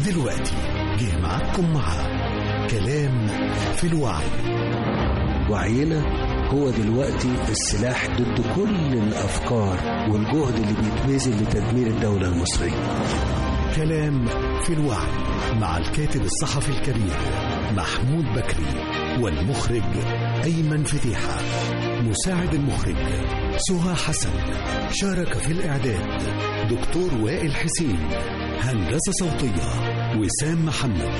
ودلوقتي جه معاكم مع كلام في الوعي وعينا هو دلوقتي السلاح ضد كل الأفكار والجهد اللي بيتبذل لتدمير الدولة المصرية كلام في الوعي مع الكاتب الصحفي الكبير محمود بكري والمخرج أيمن فتيحة مساعد المخرج سهى حسن شارك في الإعداد دكتور وائل حسين هندسة صوتية وسام محمد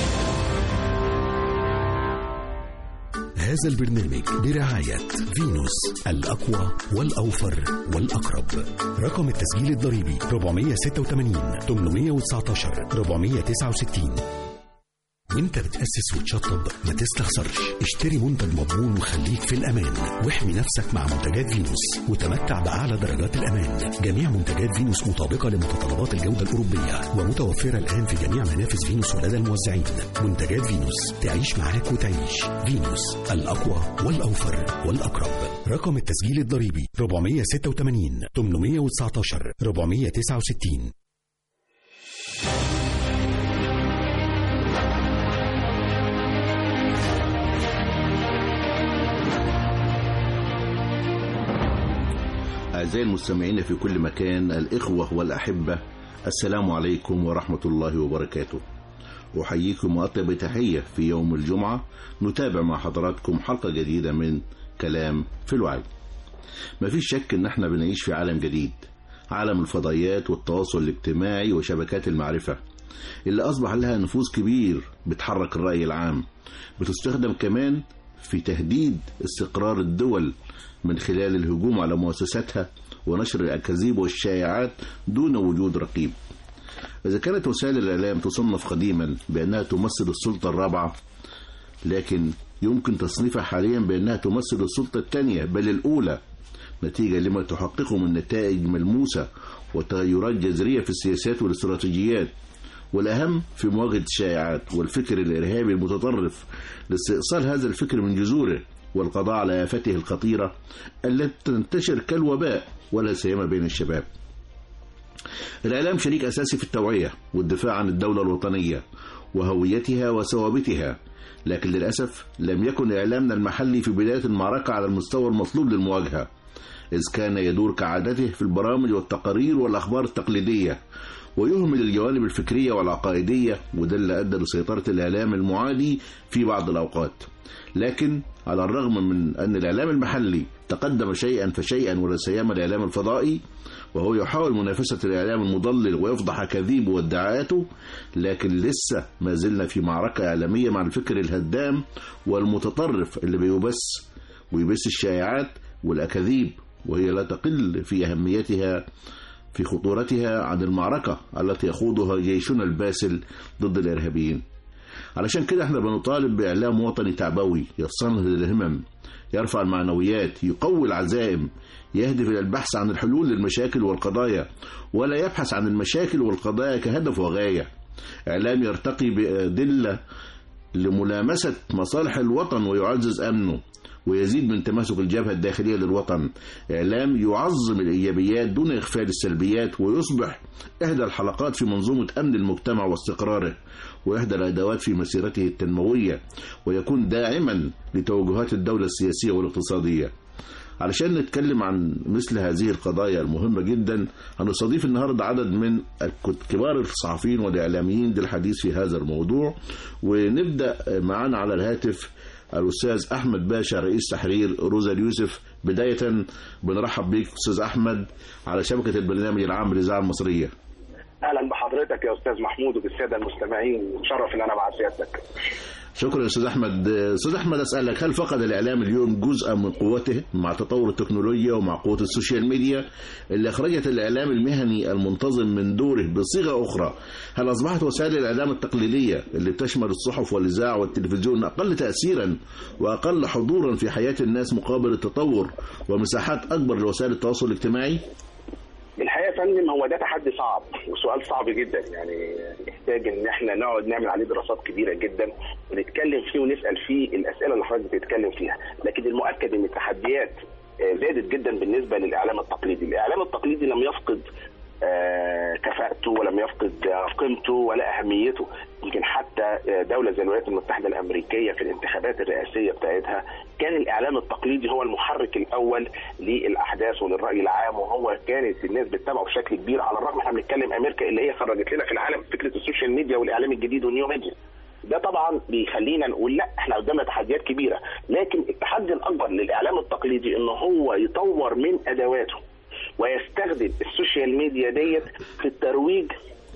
هذا البرنامج برعاية فينوس الأقوى والأوفر والأقرب رقم التسجيل الضريبي 486 819 469 وانت بتأسس وتشطب ما تستخسرش اشتري منتج مضمون وخليك في الأمان واحمي نفسك مع منتجات فينوس وتمتع بأعلى درجات الأمان جميع منتجات فينوس مطابقة لمتطلبات الجودة الأوروبية ومتوفرة الآن في جميع منافذ فينوس ولدى الموزعين منتجات فينوس تعيش معاك وتعيش فينوس الأقوى والأوفر والأقرب رقم التسجيل الضريبي 486 819 469 أعزائي المستمعين في كل مكان الإخوة والأحبة السلام عليكم ورحمة الله وبركاته أحييكم وأطيب تحية في يوم الجمعة نتابع مع حضراتكم حلقة جديدة من كلام في الوعي مفيش شك إن احنا بنعيش في عالم جديد عالم الفضائيات والتواصل الاجتماعي وشبكات المعرفة اللي أصبح لها نفوذ كبير بتحرك الرأي العام بتستخدم كمان في تهديد استقرار الدول من خلال الهجوم على مؤسساتها ونشر الأكاذيب والشائعات دون وجود رقيب إذا كانت وسائل الإعلام تصنف قديما بأنها تمثل السلطة الرابعة لكن يمكن تصنيفها حاليا بأنها تمثل السلطة الثانية بل الأولى نتيجة لما تحققه من نتائج ملموسة وتغيرات جذرية في السياسات والاستراتيجيات والأهم في مواجهة الشائعات والفكر الإرهابي المتطرف لاستئصال هذا الفكر من جذوره والقضاء على آفته الخطيرة التي تنتشر كالوباء ولا سيما بين الشباب الإعلام شريك أساسي في التوعية والدفاع عن الدولة الوطنية وهويتها وثوابتها لكن للأسف لم يكن إعلامنا المحلي في بداية المعركة على المستوى المطلوب للمواجهة إذ كان يدور كعادته في البرامج والتقارير والأخبار التقليدية ويهمل الجوانب الفكرية والعقائدية وده اللي أدى لسيطرة الإعلام المعادي في بعض الأوقات لكن على الرغم من أن الإعلام المحلي تقدم شيئا فشيئا ولا سيما الإعلام الفضائي وهو يحاول منافسة الإعلام المضلل ويفضح أكاذيبه وادعاءاته لكن لسه ما زلنا في معركة إعلامية مع الفكر الهدام والمتطرف اللي بيبث ويبث الشائعات والأكاذيب وهي لا تقل في أهميتها في خطورتها عن المعركة التي يخوضها جيشنا الباسل ضد الإرهابيين علشان كده احنا بنطالب بإعلام وطني تعبوي يصنه للهمم يرفع المعنويات يقوي العزائم يهدف إلى البحث عن الحلول للمشاكل والقضايا ولا يبحث عن المشاكل والقضايا كهدف وغاية إعلام يرتقي بأدلة لملامسة مصالح الوطن ويعزز أمنه ويزيد من تماسك الجبهة الداخلية للوطن إعلام يعظم الإيجابيات دون إغفال السلبيات ويصبح إحدى الحلقات في منظومة أمن المجتمع واستقراره وإحدى الأدوات في مسيرته التنموية ويكون داعما لتوجهات الدولة السياسية والاقتصادية علشان نتكلم عن مثل هذه القضايا المهمة جدا هنستضيف النهاردة عدد من كبار الصحفيين والإعلاميين للحديث في هذا الموضوع ونبدأ معنا على الهاتف الأستاذ أحمد باشا رئيس تحرير روزا اليوسف بداية بنرحب بيك أستاذ أحمد على شبكة البرنامج العام للإذاعة المصرية اهلا بحضرتك يا استاذ محمود وبالساده المستمعين مشرف ان انا مع سيادتك شكرا استاذ احمد استاذ احمد اسالك هل فقد الاعلام اليوم جزءا من قوته مع تطور التكنولوجيا ومع قوه السوشيال ميديا اللي اخرجت الاعلام المهني المنتظم من دوره بصيغه اخرى هل اصبحت وسائل الاعلام التقليديه اللي بتشمل الصحف والاذاعه والتلفزيون اقل تاثيرا واقل حضورا في حياه الناس مقابل التطور ومساحات اكبر لوسائل التواصل الاجتماعي الحقيقه يا فندم هو ده تحدي صعب وسؤال صعب جدا يعني يحتاج ان احنا نقعد نعمل عليه دراسات كبيره جدا ونتكلم فيه ونسال فيه الاسئله اللي حضرتك بتتكلم فيها لكن المؤكد ان التحديات زادت جدا بالنسبه للاعلام التقليدي الاعلام التقليدي لم يفقد كفاءته ولم يفقد قيمته قيمته ولا اهميته يمكن حتى دوله زي الولايات المتحده الامريكيه في الانتخابات الرئاسيه بتاعتها كان الاعلام التقليدي هو المحرك الاول للاحداث وللراي العام وهو كانت الناس بتتابعه بشكل كبير على الرغم احنا بنتكلم امريكا اللي هي خرجت لنا في العالم فكره السوشيال ميديا والاعلام الجديد والنيو ميديا ده طبعا بيخلينا نقول لا احنا قدامنا تحديات كبيره لكن التحدي الاكبر للاعلام التقليدي ان هو يطور من ادواته ويستخدم السوشيال ميديا ديت في الترويج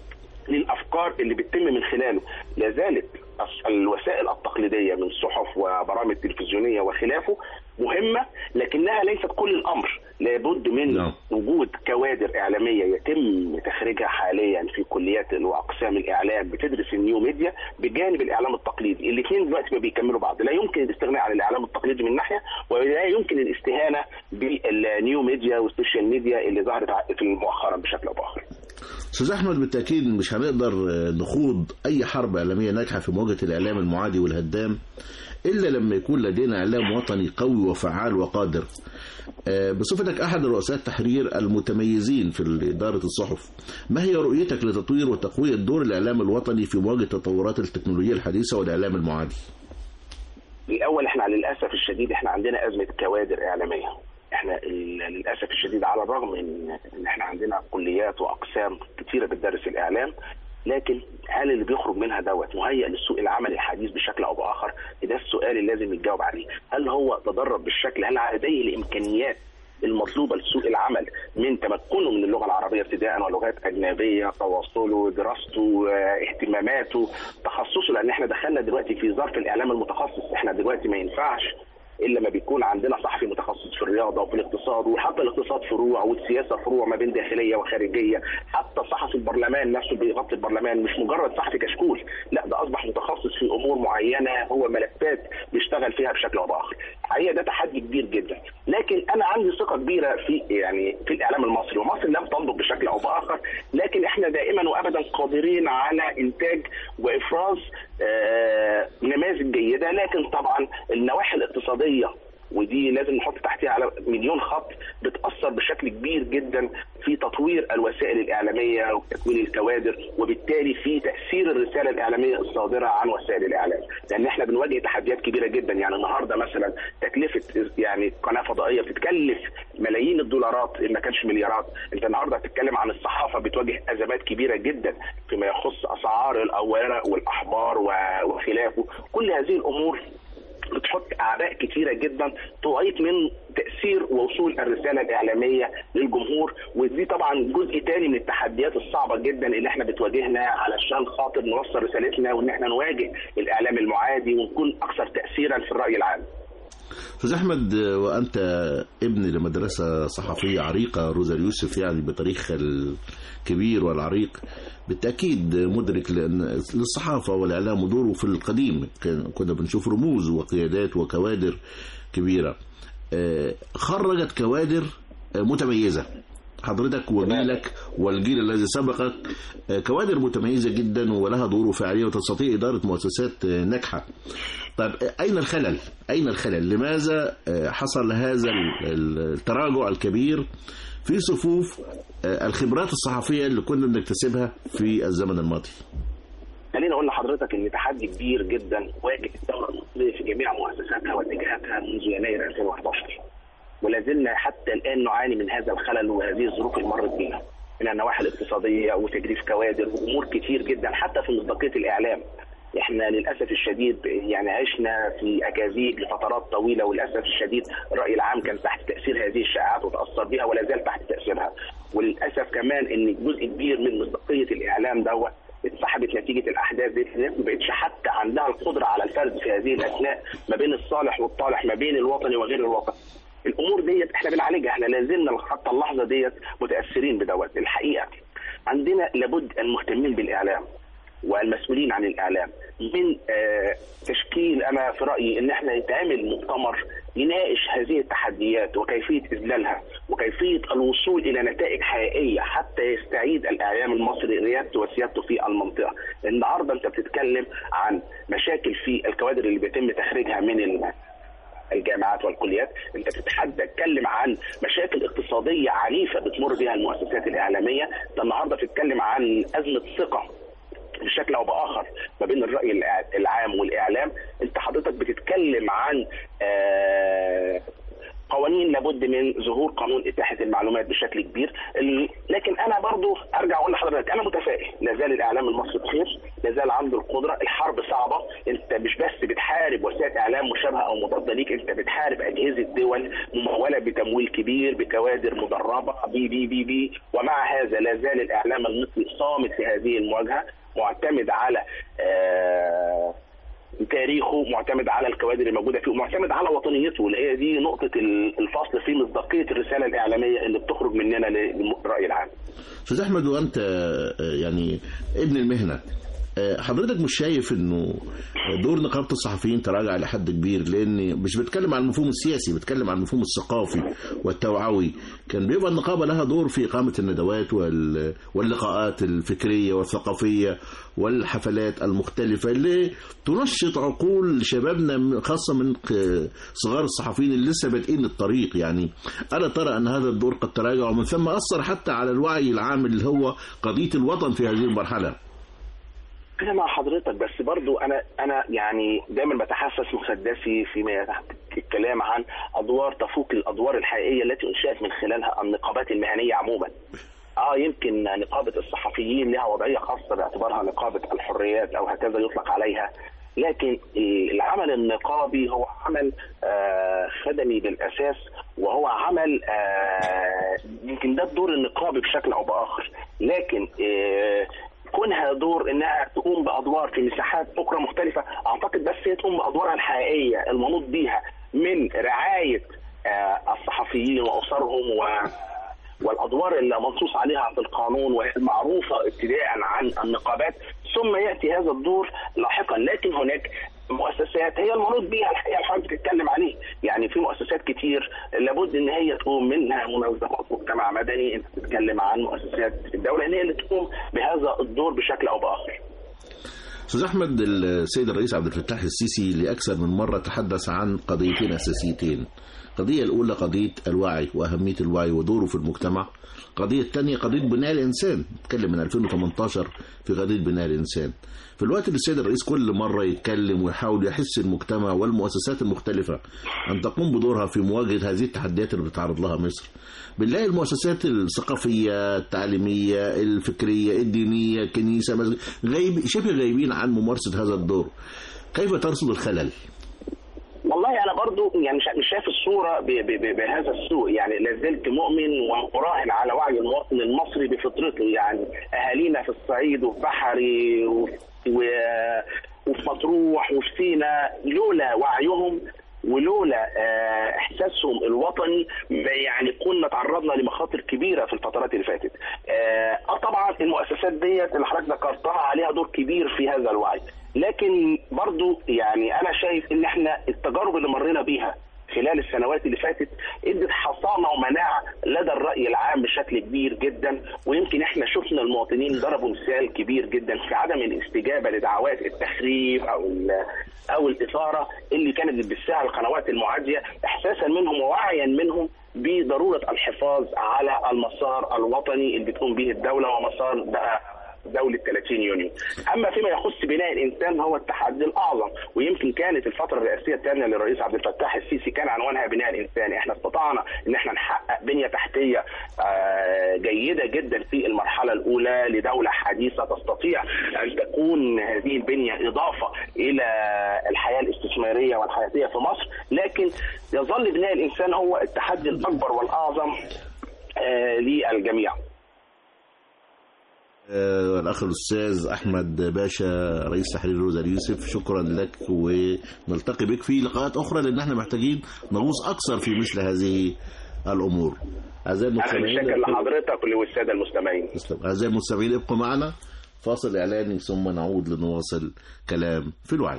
للافكار اللي بتتم من خلاله لا زالت الوسائل التقليديه من صحف وبرامج تلفزيونيه وخلافه مهمه لكنها ليست كل الامر لابد من نعم. وجود كوادر اعلاميه يتم تخريجها حاليا في كليات واقسام الاعلام بتدرس النيو ميديا بجانب الاعلام التقليدي الاثنين دلوقتي ما بيكملوا بعض لا يمكن الاستغناء عن الاعلام التقليدي من ناحيه ولا يمكن الاستهانه بالنيو ميديا والسوشيال ميديا اللي ظهرت في مؤخرا بشكل او باخر استاذ احمد بالتاكيد مش هنقدر آه، نخوض اي حرب اعلاميه ناجحه في مواجهه الاعلام المعادي والهدام الا لما يكون لدينا اعلام وطني قوي وفعال وقادر آه، بصفتك احد رؤساء التحرير المتميزين في اداره الصحف ما هي رؤيتك لتطوير وتقويه دور الاعلام الوطني في مواجهه تطورات التكنولوجيا الحديثه والاعلام المعادي الاول احنا للاسف الشديد احنا عندنا ازمه كوادر اعلاميه احنا ال- للاسف الشديد على الرغم من ان احنا عندنا كليات واقسام كتيره بتدرس الاعلام لكن هل اللي بيخرج منها دوت مهيئ للسوق العمل الحديث بشكل او باخر؟ ده السؤال اللي لازم يتجاوب عليه، هل هو تدرب بالشكل هل لديه الامكانيات المطلوبه لسوق العمل من تمكنه من اللغه العربيه ابتداء ولغات اجنبيه تواصله دراسته آه، اهتماماته تخصصه لان احنا دخلنا دلوقتي في ظرف الاعلام المتخصص احنا دلوقتي ما ينفعش الا ما بيكون عندنا صحفي متخصص في الرياضه وفي الاقتصاد وحتى الاقتصاد فروع والسياسه فروع ما بين داخليه وخارجيه حتى صحفي البرلمان نفسه بيغطي البرلمان مش مجرد صحفي كشكول لا ده اصبح متخصص في امور معينه هو ملفات بيشتغل فيها بشكل او باخر حقيقه ده تحدي كبير جدا لكن انا عندي ثقه كبيره في يعني في الاعلام المصري ومصر لم تنضج بشكل او باخر لكن احنا دائما وابدا قادرين على انتاج وافراز آه، نماذج جيده لكن طبعا النواحي الاقتصاديه ودي لازم نحط تحتها على مليون خط بتاثر بشكل كبير جدا في تطوير الوسائل الاعلاميه وتكوين الكوادر وبالتالي في تاثير الرساله الاعلاميه الصادره عن وسائل الاعلام لان احنا بنواجه تحديات كبيره جدا يعني النهارده مثلا تكلفه يعني قناه فضائيه بتتكلف ملايين الدولارات ان ما كانش مليارات انت النهارده بتتكلم عن الصحافه بتواجه ازمات كبيره جدا فيما يخص اسعار الاوراق والاحبار و- وخلافه كل هذه الامور بتحط اعباء كتيره جدا تعيق من تاثير ووصول الرساله الاعلاميه للجمهور ودي طبعا جزء تاني من التحديات الصعبه جدا اللي احنا بتواجهنا علشان خاطر نوصل رسالتنا وان احنا نواجه الاعلام المعادي ونكون اكثر تاثيرا في الراي العام. استاذ احمد آه، وانت ابن لمدرسه صحفيه عريقه روزا يوسف يعني بتاريخها الكبير والعريق بالتاكيد مدرك لان للصحافه والاعلام ودوره في القديم كان- كنا بنشوف رموز وقيادات وكوادر كبيره آه، خرجت كوادر آه، متميزه حضرتك وجيلك والجيل الذي سبقك آه، كوادر متميزه جدا ولها دور وفاعليه وتستطيع اداره مؤسسات آه، ناجحه. طيب آه، اين الخلل؟ اين الخلل؟ لماذا آه، حصل هذا ال- ال- التراجع الكبير في صفوف آه، الخبرات الصحفيه اللي كنا بنكتسبها في الزمن الماضي؟ خليني اقول لحضرتك ان تحدي كبير جدا واجه الدوله المصريه في جميع مؤسساتها واتجاهاتها منذ يناير 2011 ولا زلنا حتى الان نعاني من هذا الخلل وهذه الظروف اللي مرت بيها من النواحي الاقتصاديه وتجريف كوادر وامور كتير جدا حتى في مصداقيه الاعلام احنا للاسف الشديد يعني عشنا في اكاذيب لفترات طويله وللاسف الشديد الراي العام كان تحت تاثير هذه الشائعات وتاثر بها ولا زال تحت تاثيرها وللاسف كمان ان جزء كبير من مصداقيه الاعلام دوت اتسحبت نتيجه الاحداث دي الناس ما بقتش حتى عندها القدره على الفرز في هذه الاثناء ما بين الصالح والطالح ما بين الوطني وغير الوطني الامور ديت احنا بنعالجها احنا لازلنا حتى اللحظه ديت متاثرين بدوت الحقيقه عندنا لابد المهتمين بالاعلام والمسؤولين عن الاعلام من آه، تشكيل انا في رايي ان احنا يتعمل مؤتمر يناقش هذه التحديات وكيفيه اذلالها وكيفيه الوصول الى نتائج حقيقيه حتى يستعيد الاعلام المصري ريادته وسيادته في المنطقه. النهارده انت بتتكلم عن مشاكل في الكوادر اللي بيتم تخريجها من ال- الجامعات والكليات انت بتتحدى تتكلم عن مشاكل اقتصاديه عنيفه بتمر بها المؤسسات الاعلاميه انت النهارده بتتكلم عن ازمه ثقه بين الراي الإع- العام والاعلام انت حضرتك بتتكلم عن آه، قوانين لابد من ظهور قانون اتاحه المعلومات بشكل كبير ال- لكن انا برضو ارجع اقول لحضرتك انا متفائل لا زال الاعلام المصري بخير لا زال عنده القدره الحرب صعبه انت مش بس بتحارب وسائل اعلام مشابهه او مضاده ليك انت بتحارب اجهزه دول مموله بتمويل كبير بكوادر مدربه بي بي بي بي ومع هذا لا زال الاعلام المصري صامت في هذه المواجهه معتمد على آه تاريخه معتمد على الكوادر الموجوده فيه ومعتمد على وطنيته اللي هي دي نقطه ال- الفصل في مصداقيه الرساله الاعلاميه اللي بتخرج مننا للراي العام. استاذ احمد وانت آه، يعني ابن المهنه آه، حضرتك مش شايف انه دور نقابه الصحفيين تراجع لحد كبير لان مش بتكلم عن المفهوم السياسي بتكلم عن المفهوم الثقافي والتوعوي كان بيبقى النقابه لها دور في اقامه الندوات وال- واللقاءات الفكريه والثقافيه والحفلات المختلفه اللي تنشط عقول شبابنا من- خاصه من ق- صغار الصحفيين اللي لسه بادئين الطريق يعني الا ترى ان هذا الدور قد تراجع ومن ثم اثر حتى على الوعي العام اللي هو قضيه الوطن في هذه المرحله انا مع حضرتك بس برضو انا انا يعني دايما بتحسس مسدسي فيما يتحدث الكلام عن ادوار تفوق الادوار الحقيقيه التي انشات من خلالها النقابات المهنيه عموما. اه يمكن نقابه الصحفيين لها وضعيه خاصه باعتبارها نقابه الحريات او هكذا يطلق عليها لكن العمل النقابي هو عمل آه خدمي بالاساس وهو عمل آه يمكن ده الدور النقابي بشكل او باخر لكن آه كونها دور انها تقوم بادوار في مساحات اخرى مختلفه اعتقد بس هي تقوم بادوارها الحقيقيه المنوط بها من رعايه آه الصحفيين واسرهم و والادوار اللي منصوص عليها في القانون وهي المعروفه ابتداء عن النقابات ثم ياتي هذا الدور لاحقا لكن هناك مؤسسات هي المنوط بها الحقيقه اللي حضرتك بتتكلم عليه يعني في مؤسسات كتير لابد ان هي تقوم منها منظمات مجتمع مدني انت بتتكلم عن مؤسسات الدوله ان هي اللي تقوم بهذا الدور بشكل او باخر استاذ احمد السيد الرئيس عبد الفتاح السيسي لاكثر من مره تحدث عن قضيتين اساسيتين القضية الأولى قضية الوعي وأهمية الوعي ودوره في المجتمع القضية الثانية قضية بناء الإنسان نتكلم من 2018 في قضية بناء الإنسان في الوقت اللي السيد الرئيس كل مرة يتكلم ويحاول يحس المجتمع والمؤسسات المختلفة أن تقوم بدورها في مواجهة هذه التحديات اللي بتعرض لها مصر بنلاقي المؤسسات الثقافية التعليمية الفكرية الدينية الكنيسة غيب شبه غايبين عن ممارسة هذا الدور كيف ترصد الخلل؟ والله انا برضو يعني مش شايف الصوره ب ب ب بهذا السوء يعني لا زلت مؤمن ومراهن على وعي المواطن المصري بفطرته يعني اهالينا في الصعيد وفي بحري وفي وفي مطروح وفي سينا لولا وعيهم ولولا احساسهم الوطني يعني كنا تعرضنا لمخاطر كبيره في الفترات اللي فاتت. اه طبعا المؤسسات ديت اللي حضرتك ذكرتها عليها دور كبير في هذا الوعي، لكن برضو يعني انا شايف ان احنا التجارب اللي مرينا بيها خلال السنوات اللي فاتت ادت حصانه ومناعه لدى الراي العام بشكل كبير جدا ويمكن احنا شفنا المواطنين ضربوا مثال كبير جدا في عدم الاستجابه لدعوات التخريب او او الاثاره اللي كانت بتبثها القنوات المعاديه احساسا منهم ووعيا منهم بضروره الحفاظ على المسار الوطني اللي بتقوم به الدوله ومسار بقى دولة 30 يونيو أما فيما يخص بناء الإنسان هو التحدي الأعظم ويمكن كانت الفترة الرئاسية الثانية للرئيس عبد الفتاح السيسي كان عنوانها بناء الإنسان إحنا استطعنا إن إحنا نحقق بنية تحتية جيدة جدا في المرحلة الأولى لدولة حديثة تستطيع أن تكون هذه البنية إضافة إلى الحياة الاستثمارية والحياتية في مصر لكن يظل بناء الإنسان هو التحدي الأكبر والأعظم للجميع الأخ الأستاذ أحمد باشا رئيس تحرير روزا يوسف شكرا لك ونلتقي بك في لقاءات أخرى لأن احنا محتاجين نغوص أكثر في مثل هذه الأمور أعزائي المستمعين أنا شكرا لحضرتك وللسادة المستمعين أعزائي المستمعين ابقوا معنا فاصل إعلاني ثم نعود لنواصل كلام في الوعي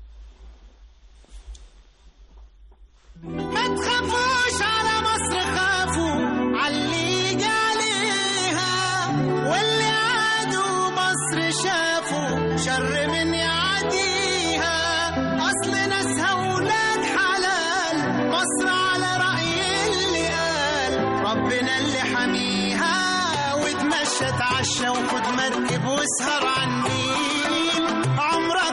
ما تخافوش على مصر خافوا علي عليها واللي عادوا مصر شافوا شر من يعديها اصل ناسها ولاد حلال مصر على رأي اللي قال ربنا اللي حميها وتمشى تعشى وخد مركب واسهر على النيل عمرك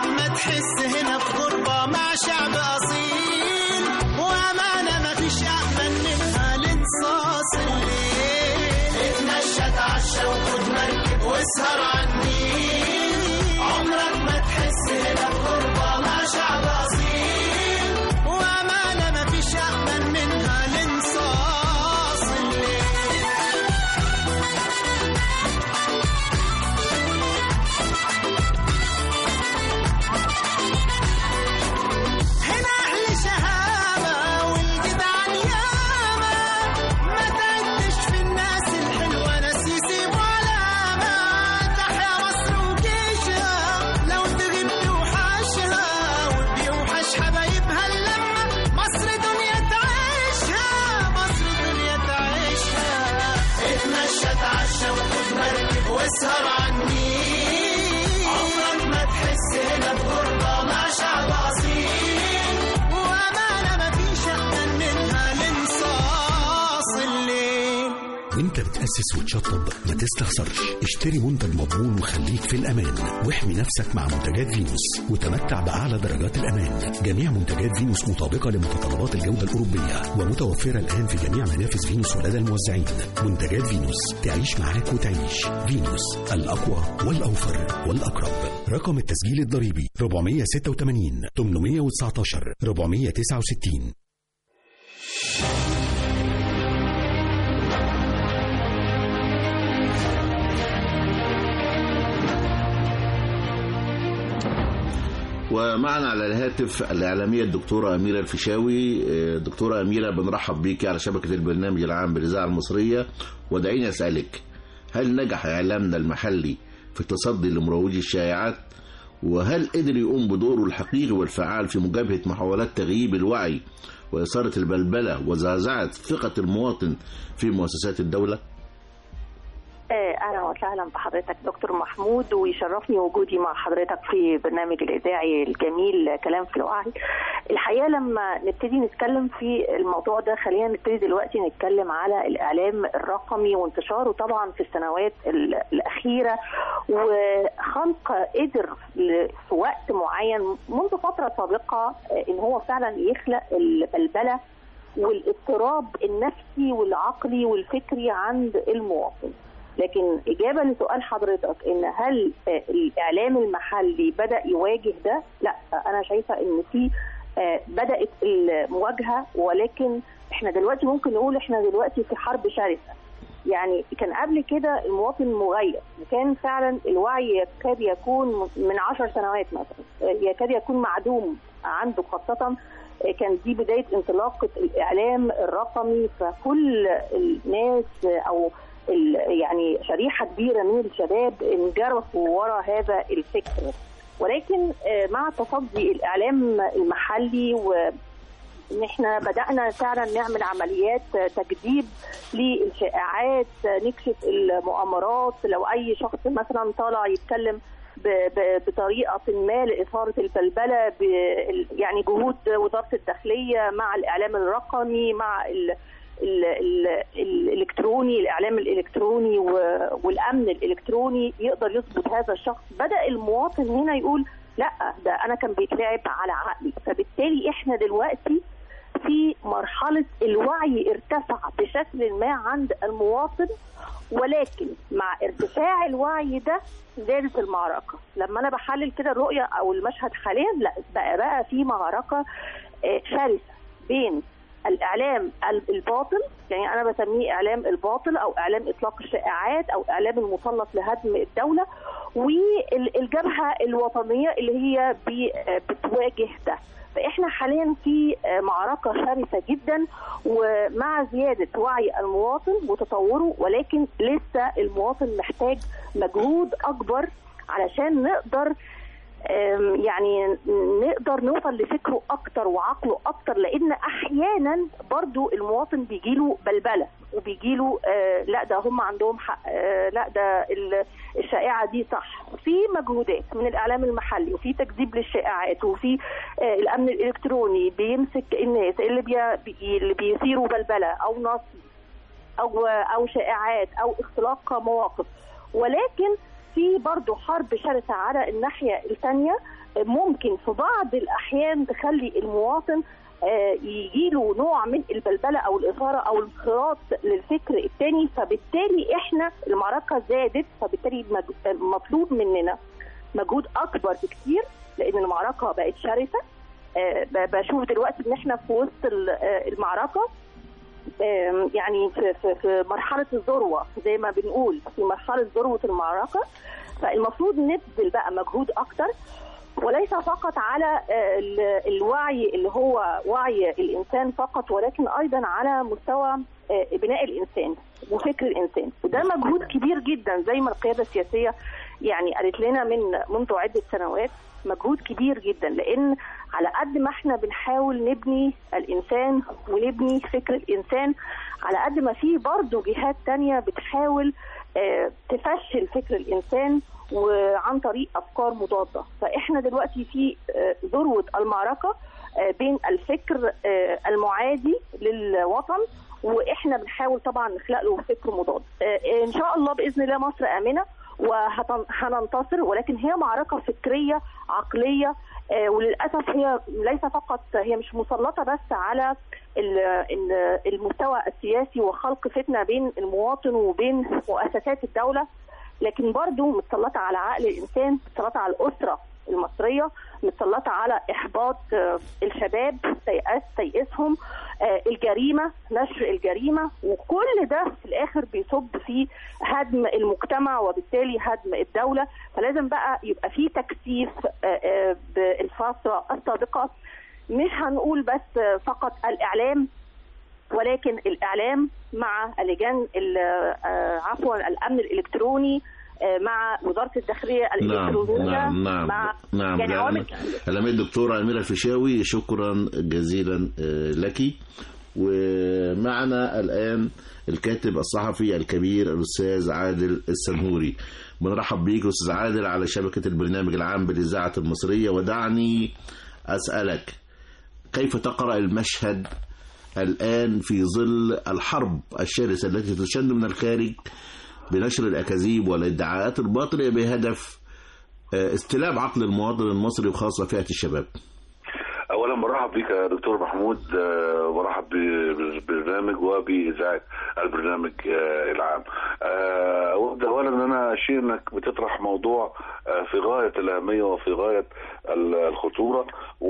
وانت بتأسس وتشطب ما تستخسرش اشتري منتج مضمون وخليك في الأمان واحمي نفسك مع منتجات فينوس وتمتع بأعلى درجات الأمان جميع منتجات فينوس مطابقة لمتطلبات الجودة الأوروبية ومتوفرة الآن في جميع منافذ فينوس ولدى الموزعين منتجات فينوس تعيش معاك وتعيش فينوس الأقوى والأوفر والأقرب رقم التسجيل الضريبي 486 819 469 ومعنا على الهاتف الإعلامية الدكتورة أميرة الفيشاوي آه، دكتورة أميرة بنرحب بيك على شبكة البرنامج العام بالإذاعة المصرية ودعيني أسألك هل نجح إعلامنا المحلي في التصدي لمروجي الشائعات وهل قدر يقوم بدوره الحقيقي والفعال في مجابهة محاولات تغييب الوعي وإثارة البلبلة وزعزعة ثقة المواطن في مؤسسات الدولة؟ آه، اهلا وسهلا بحضرتك دكتور محمود ويشرفني وجودي مع حضرتك في برنامج الاذاعي الجميل كلام في الوعي الحقيقه لما نبتدي نتكلم في الموضوع ده خلينا نبتدي دلوقتي نتكلم على الاعلام الرقمي وانتشاره طبعا في السنوات ال- الاخيره وخلق قدر ل- في وقت معين منذ فتره سابقه آه، ان هو فعلا يخلق البلبله والاضطراب النفسي والعقلي والفكري عند المواطن لكن إجابة لسؤال حضرتك إن هل آه، الإعلام المحلي بدأ يواجه ده؟ لا أنا شايفة إن في آه، بدأت المواجهة ولكن إحنا دلوقتي ممكن نقول إحنا دلوقتي في حرب شرسة يعني كان قبل كده المواطن مغيب وكان فعلا الوعي يكاد يكون من عشر سنوات مثلا آه، يكاد يكون معدوم عنده خاصة آه، كان دي بداية انطلاقة الإعلام الرقمي فكل الناس آه، أو ال- يعني شريحة كبيرة من الشباب انجرفوا وراء هذا الفكر ولكن آه، مع تصدي الإعلام المحلي و ان احنا بدانا فعلا نعمل عمليات آه، تجديد للشائعات آه، نكشف المؤامرات لو اي شخص مثلا طالع يتكلم ب- ب- بطريقه ما لاثاره البلبله ب- يعني جهود وزاره الداخليه مع الاعلام الرقمي مع ال ال ال الالكتروني الاعلام الالكتروني و- والامن الالكتروني يقدر يثبت هذا الشخص بدا المواطن هنا يقول لا ده انا كان بيتلعب على عقلي فبالتالي احنا دلوقتي في مرحله الوعي ارتفع بشكل ما عند المواطن ولكن مع ارتفاع الوعي ده زادت المعركه لما انا بحلل كده الرؤيه او المشهد حاليا لا بقى بقى في معركه آه، شرسه بين الاعلام الباطل يعني انا بسميه اعلام الباطل او اعلام اطلاق الشائعات او اعلام المسلط لهدم الدوله والجبهه الوطنيه اللي هي بي- بتواجه ده فاحنا حاليا في معركه شرسه جدا ومع زياده وعي المواطن وتطوره ولكن لسه المواطن محتاج مجهود اكبر علشان نقدر أم، يعني نقدر نوصل لفكره اكتر وعقله اكتر لان احيانا برضو المواطن بيجيله بلبله وبيجيله آه لا ده هم عندهم حق آه لا ده ال- الشائعه دي صح في مجهودات من الاعلام المحلي وفي تكذيب للشائعات وفي آه الامن الالكتروني بيمسك الناس اللي بي بي- اللي بيثيروا بلبله او نصب او او شائعات او اختلاق مواقف ولكن في برضه حرب شرسه على الناحيه الثانيه ممكن في بعض الاحيان تخلي المواطن يجي له نوع من البلبله او الاثاره او الانخراط للفكر الثاني فبالتالي احنا المعركه زادت فبالتالي مج- مطلوب مننا مجهود اكبر بكتير لان المعركه بقت شرسه آه، ب- بشوف دلوقتي ان احنا في وسط ال- آه، المعركه آم، يعني في, في, في مرحله الذروه زي ما بنقول في مرحله ذروه المعركه فالمفروض نبذل بقى مجهود اكتر وليس فقط على آه، ال- الوعي اللي هو وعي الانسان فقط ولكن ايضا على مستوى آه، بناء الانسان وفكر الانسان وده مجهود كبير جدا زي ما القياده السياسيه يعني قالت لنا من منذ عده سنوات مجهود كبير جدا لان على قد ما احنا بنحاول نبني الانسان ونبني فكر الانسان على قد ما في برضه جهات تانية بتحاول آه، تفشل فكر الانسان وعن طريق افكار مضاده فاحنا دلوقتي في آه، ذروه المعركه آه، بين الفكر آه، المعادي للوطن واحنا بنحاول طبعا نخلق له فكر مضاد آه، ان شاء الله باذن الله مصر امنه وهننتصر ولكن هي معركه فكريه عقليه آه، وللاسف هي ليس فقط هي مش مسلطه بس على ال- ال- المستوى السياسي وخلق فتنه بين المواطن وبين مؤسسات الدوله لكن برضو متسلطه على عقل الانسان متسلطه على الاسره المصريه متسلطه على احباط آه، الشباب تيأس تيئسهم آه، الجريمه نشر الجريمه وكل ده في الاخر بيصب في هدم المجتمع وبالتالي هدم الدوله فلازم بقى يبقى في تكثيف آه، آه، بالفتره السابقه مش هنقول بس آه، فقط الاعلام ولكن الاعلام مع اللجان ال- آه، عفوا الامن الالكتروني آه، مع وزاره الداخليه نعم الالكترونيه نعم نعم مع نعم يعني يعني عوامل الأمير الدكتورة أميرة الفيشاوي شكرا جزيلا آه، لك ومعنا الآن الكاتب الصحفي الكبير الأستاذ عادل السنهوري بنرحب بيك أستاذ عادل على شبكة البرنامج العام بالإذاعة المصرية ودعني أسألك كيف تقرأ المشهد الآن في ظل الحرب الشرسة التي تشن من الخارج بنشر الأكاذيب والادعاءات الباطلة بهدف آه، استلاب عقل المواطن المصري وخاصة فئة الشباب اولا برحب بك يا دكتور محمود آه، برحب ب- بالبرنامج وباذاعه البرنامج آه، العام آه، اود اولا ان انا اشير انك بتطرح موضوع آه، في غايه الاهميه وفي غايه ال- الخطوره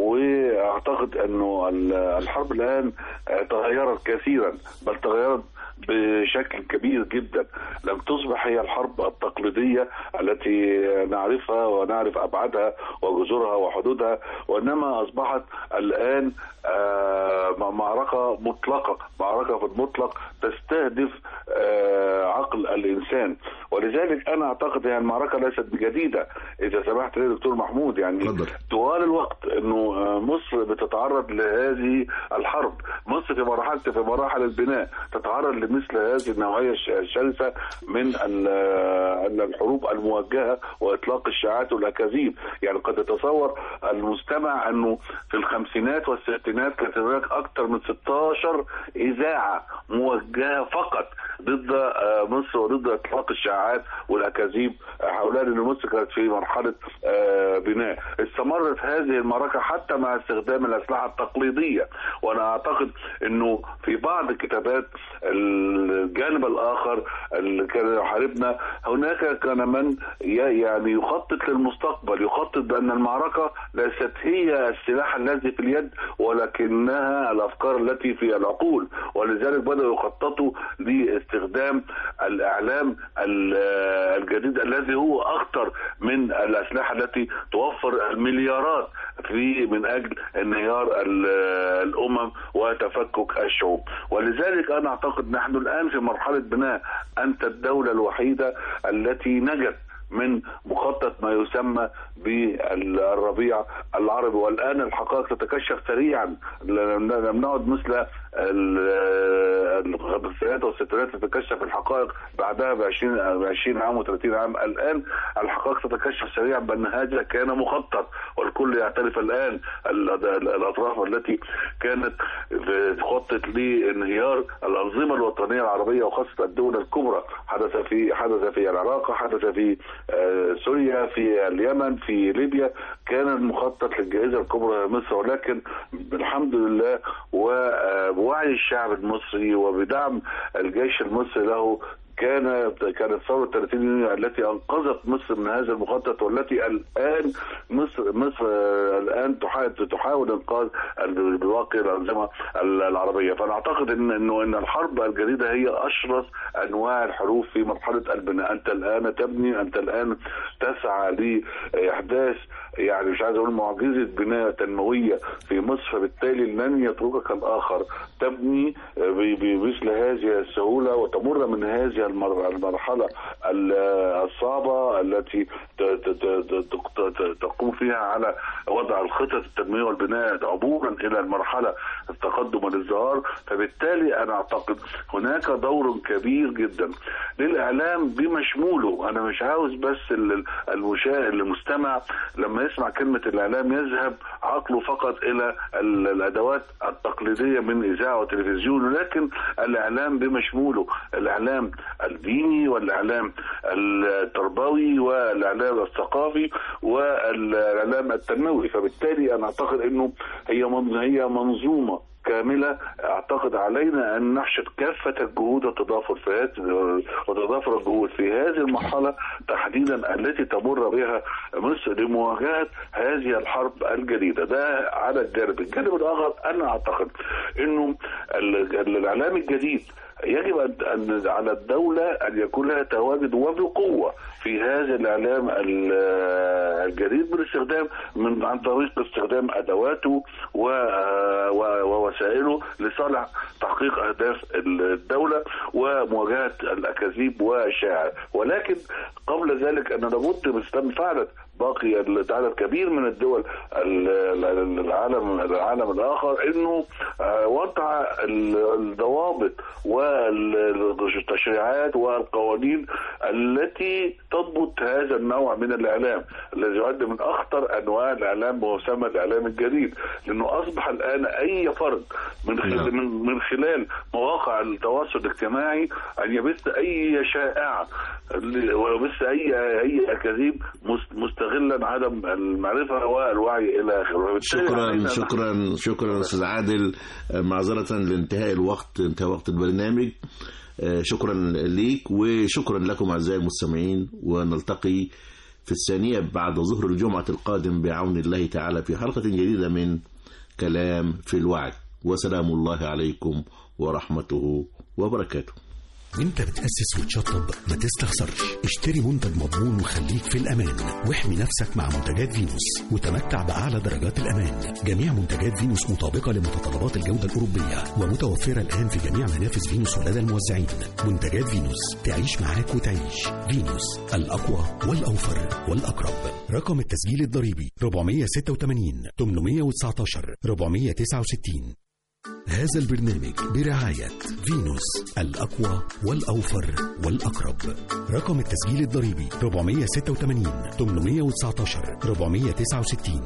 واعتقد انه ال- الحرب الان آه، تغيرت كثيرا بل تغيرت بشكل كبير جدا لم تصبح هي الحرب التقليدية التي نعرفها ونعرف أبعادها وجذورها وحدودها وإنما أصبحت الآن آه، م- معركة مطلقة معركة في المطلق تستهدف آه، عقل الإنسان ولذلك أنا أعتقد أن المعركة ليست بجديدة إذا سمحت لي دكتور محمود يعني اتفضل. طوال الوقت انه آه، مصر بتتعرض لهذه الحرب مصر في مرحله في مراحل البناء تتعرض لمثل هذه النوعيه الش- الشرسه من ال- آه، الحروب الموجهه واطلاق الشائعات والاكاذيب يعني قد يتصور المستمع انه في الخمسينات والستينات كانت هناك اكثر من 16 اذاعه موجهه فقط ضد آه، مصر وضد اطلاق الشائعات والاكاذيب حولها لان مصر كانت في مرحله آه، بناء استمرت هذه المعركه حتى مع استخدام الاسلحه التقليديه وانا اعتقد انه في بعض كتابات الجانب الاخر اللي كان يحاربنا هناك كان من ي- يعني يخطط للمستقبل يخطط بان المعركه ليست هي السلاح الذي في اليد ولكنها الافكار التي في العقول ولذلك بداوا يخططوا لاستخدام الاعلام ال- الجديد الذي هو اخطر من الاسلحه التي توفر المليارات في من اجل انهيار ال- الامم وتفكك الشعوب ولذلك انا اعتقد نحن الان في مرحله بناء انت الدوله الوحيده التي نجت من مخطط ما يسمى بالربيع العربي والان الحقائق تتكشف سريعا لم لم نعد مثل ال- الخمسينات والستينات تتكشف الحقائق بعدها ب 20 ب 20 عام و30 عام الان الحقائق تتكشف سريعا بان هذا كان مخطط والكل يعترف الان ال- ال- الاطراف التي كانت تخطط لانهيار الانظمه الوطنيه العربيه وخاصه الدول الكبرى حدث في حدث في العراق حدث في آه، سوريا في اليمن في ليبيا كان المخطط للجائزه الكبرى مصر ولكن الحمد لله وبوعي الشعب المصري وبدعم الجيش المصري له كان كانت ثوره 30 يونيو التي انقذت مصر من هذا المخطط والتي الان مصر مصر آه، الان تحاول تحاول انقاذ باقي الانظمه العربيه فانا اعتقد ان انه ان الحرب الجديده هي اشرس انواع الحروب في مرحله البناء انت الان تبني انت الان تسعى لاحداث يعني مش عايز اقول معجزه بناء تنمويه في مصر فبالتالي لن يتركك الاخر تبني ب- بمثل هذه السهوله وتمر من هذه المر- المرحله ال- الصعبه التي ت- ت- ت- ت- ت- تقوم فيها على وضع الخطط التنميه والبناء عبورا الى المرحله التقدم والازدهار فبالتالي انا اعتقد هناك دور كبير جدا للاعلام بمشموله انا مش عاوز بس ال- المشاهد المستمع لما يسمع كلمه الاعلام يذهب عقله فقط الى ال- الادوات التقليديه من اذاعه وتلفزيون ولكن الاعلام بمشموله الاعلام الديني والاعلام التربوي والاعلام الثقافي والاعلام التنموي فبالتالي انا اعتقد انه هي من هي منظومه كاملة أعتقد علينا أن نحشد كافة الجهود وتضافر في هذه وتضافر الجهود في هذه المرحلة تحديدا التي تمر بها مصر لمواجهة هذه الحرب الجديدة ده على الجانب الجانب الآخر أنا أعتقد أنه ال- ال- الإعلام الجديد يجب أن أن على الدولة أن يكون لها تواجد وبقوة في هذا الإعلام ال- الجديد بالاستخدام من عن طريق استخدام أدواته و- و- ووسائله لصالح تحقيق أهداف الدولة ومواجهة الأكاذيب والشائعات ولكن قبل ذلك أن لابد باستخدام فعلا باقي عدد كبير من الدول ال- ال- العالم العالم الاخر انه آه، وضع ال- الضوابط والتشريعات والقوانين التي تضبط هذا النوع من الاعلام الذي يعد من اخطر انواع الاعلام ومسمى الاعلام الجديد لانه اصبح الان اي فرد من خلال نعم. من, من خلال مواقع التواصل الاجتماعي ان يبث اي شائعه اللي- ويبث اي اي اكاذيب مست- مستغلا عدم المعرفه والوعي الى اخره وبالتالي شكرا علينا نحن- شكرا شكرا استاذ عادل آه، معذرة لانتهاء الوقت انتهى وقت البرنامج آه، شكرا ليك وشكرا لكم اعزائي المستمعين ونلتقي في الثانية بعد ظهر الجمعة القادم بعون الله تعالى في حلقة جديدة من كلام في الوعي وسلام الله عليكم ورحمته وبركاته وانت بتأسس وتشطب ما تستخسرش اشتري منتج مضمون وخليك في الأمان واحمي نفسك مع منتجات فينوس وتمتع بأعلى درجات الأمان جميع منتجات فينوس مطابقة لمتطلبات الجودة الأوروبية ومتوفرة الآن في جميع منافذ فينوس ولدى الموزعين منتجات فينوس تعيش معاك وتعيش فينوس الأقوى والأوفر والأقرب رقم التسجيل الضريبي 486 819 469 هذا البرنامج برعاية فينوس الأقوى والأوفر والأقرب رقم التسجيل الضريبي 486 819 469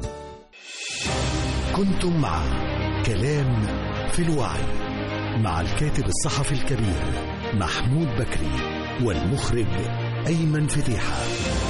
كنتم مع كلام في الوعي مع الكاتب الصحفي الكبير محمود بكري والمخرج أيمن فتيحة